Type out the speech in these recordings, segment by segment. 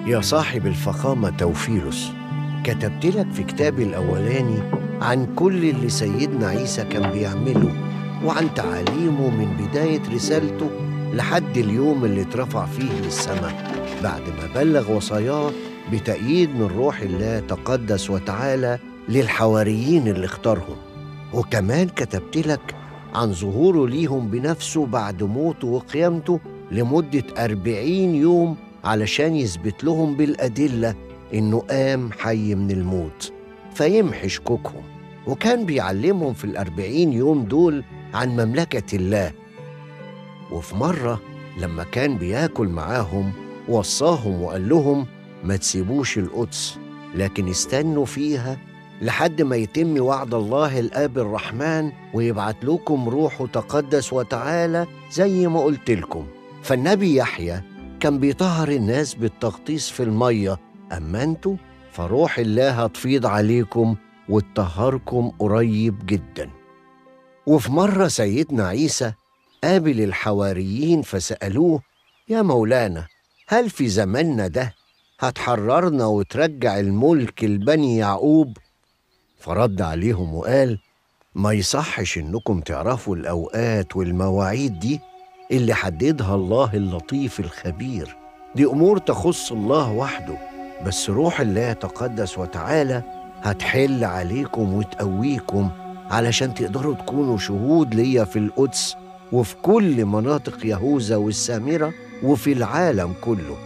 يا صاحب الفخامة توفيلوس كتبت لك في كتابي الأولاني عن كل اللي سيدنا عيسى كان بيعمله وعن تعاليمه من بداية رسالته لحد اليوم اللي اترفع فيه للسماء بعد ما بلغ وصاياه بتأييد من روح الله تقدس وتعالى للحواريين اللي اختارهم وكمان كتبت لك عن ظهوره ليهم بنفسه بعد موته وقيامته لمدة أربعين يوم علشان يثبت لهم بالأدلة إنه قام حي من الموت فيمحي شكوكهم وكان بيعلمهم في الأربعين يوم دول عن مملكة الله وفي مرة لما كان بياكل معاهم وصاهم وقال لهم ما تسيبوش القدس لكن استنوا فيها لحد ما يتم وعد الله الآب الرحمن ويبعت لكم روحه تقدس وتعالى زي ما قلت لكم فالنبي يحيى كان بيطهر الناس بالتغطيس في المية أما أنتوا فروح الله هتفيض عليكم وتطهركم قريب جدا وفي مرة سيدنا عيسى قابل الحواريين فسألوه يا مولانا هل في زماننا ده هتحررنا وترجع الملك لبني يعقوب فرد عليهم وقال ما يصحش انكم تعرفوا الاوقات والمواعيد دي اللي حددها الله اللطيف الخبير دي امور تخص الله وحده بس روح الله تقدس وتعالى هتحل عليكم وتقويكم علشان تقدروا تكونوا شهود ليا في القدس وفي كل مناطق يهوذا والسامره وفي العالم كله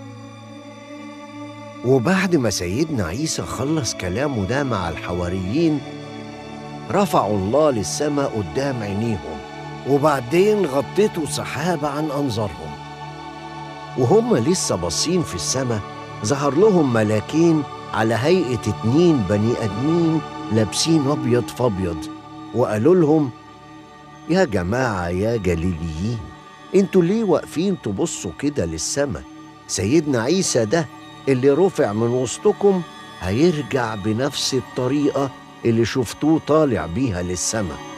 وبعد ما سيدنا عيسى خلص كلامه ده مع الحواريين رفعوا الله للسماء قدام عينيهم وبعدين غطته سحابة عن أنظارهم وهم لسه باصين في السماء ظهر لهم ملاكين على هيئة اتنين بني آدمين لابسين أبيض فأبيض وقالوا لهم يا جماعة يا جليليين انتوا ليه واقفين تبصوا كده للسماء سيدنا عيسى ده اللي رفع من وسطكم هيرجع بنفس الطريقة اللي شفتوه طالع بيها للسماء